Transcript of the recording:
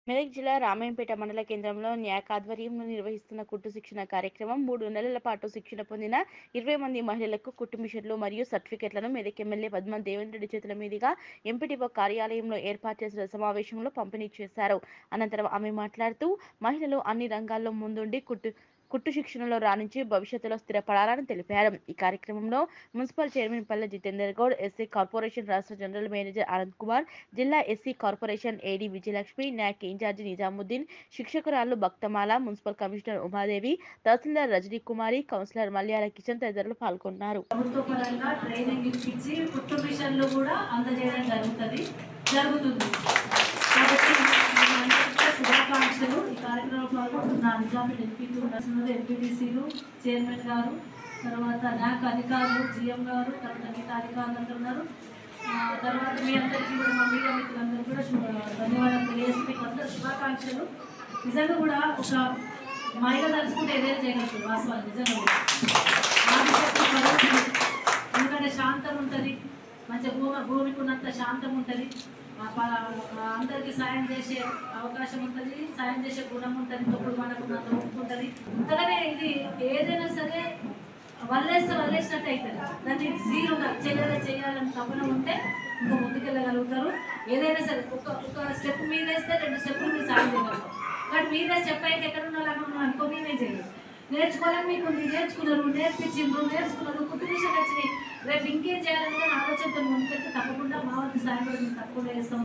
మెదక్ జిల్లా రామాయంపేట మండల కేంద్రంలో న్యాక్ ఆధ్వర్యంలో నిర్వహిస్తున్న కుట్టు శిక్షణ కార్యక్రమం మూడు నెలల పాటు శిక్షణ పొందిన ఇరవై మంది మహిళలకు కుట్టు మిషన్లు మరియు సర్టిఫికెట్లను మెదక్ ఎమ్మెల్యే పద్మ దేవేంద్ర రెడ్డి చేతుల మీదుగా ఎంపీటీఓ కార్యాలయంలో ఏర్పాటు చేసిన సమావేశంలో పంపిణీ చేశారు అనంతరం ఆమె మాట్లాడుతూ మహిళలు అన్ని రంగాల్లో ముందుండి కుట్టు కుట్టు శిక్షణలో రాణించి భవిష్యత్తులో స్థిరపడాలని తెలిపారు ఈ కార్యక్రమంలో municipal chairman Palle Jitender Goud SC corporation రాష్ట్ర జనరల్ మేనేజర్ ఆనంద్ కుమార్ జిల్లా SC corporation AD Vijayalakshmi NAC incharge Nizamuddin శిక్షకురాలు భక్తమాల మున్సిపల్ కమిషనర్ ఉమాదేవి తహసీల్దార్ రజనీ కుమారి కౌన్సిలర్ మల్యాల కిషన్ తదితరులు పాల్గొన్నారు ప్రభుత్వ పరంగా ట్రైనింగ్ ఇప్పించి కుట్టు మిషన్లు కూడా అందజేయడం జరుగుతుంది జరుగుతుంది కాబట్టి మీ అందరికీ కూడా శుభాకాంక్షలు ఈ కార్యక్రమంలో పాల్గొంటున్న నిజాము ఎంపీలు నర్సులు ఎంపీటీసీలు చైర్మన్ గారు తర్వాత నాకు అధికారులు జిఎం గారు తర్వాత మిగతా అధికారులు అందరూ ఉన్నారు ఆ, తర్వాత మీ అందరికీ కూడా మా మీడియా మిత్రులందరూ కూడా శుభ ధన్యవాదాలు తెలియజేసి మీకు అందరూ శుభాకాంక్షలు నిజంగా కూడా ఒక మహిళ తలుచుకుంటే ఏదైనా చేయగలుగుతుంది వాస్తవాలు నిజంగా కూడా ఆదిశక్తి స్వరూపిణి. ఎందుకంటే శాంతం ఉంటుంది మంచి భూమి భూమికి ఉన్నంత శాంతం ఉంటుంది ఆ ప- ఆ అందరికీ సాయం చేసే అవకాశం ఉంటుంది సాయం చేసే గుణం ఉంటుంది తప్పుడు మనకు ఉన్నంత ఉప్పు ఉంటుంది ఇంతగానే ఇది ఏదైనా సరే వదిలేస్తే వదిలేసినట్టు అవుతుంది దాన్ని జీరో చేయాలి చేయాలని తపన ఉంటే ఇంకా ముందుకెళ్ళగలుగుతారు ఏదైనా సరే ఒక ఒక స్టెప్ మీద వేస్తే రెండు స్టెప్పులు మీరు సాయం చేయగలుగుతారు బట్ మీరే స్టెప్ అయితే ఎక్కడ ఉన్నారు అక్కడ ఉన్నారు అనుకో మేమే చేయలేదు నేర్చుకోవాలని మీకు ఉంది నేర్చుకున్నారు నేర్పించిండ్రు నేర్చుకున్నారు కుటుంబ విషయాలు వచ్చినాయి రేపు ఇంకేం చేయాలని ఆలోచనతో ముందుకెళ్తే తప్పకుండా మా వంతు సాయం కూడా మేము తప్పకుండా చేస్తాం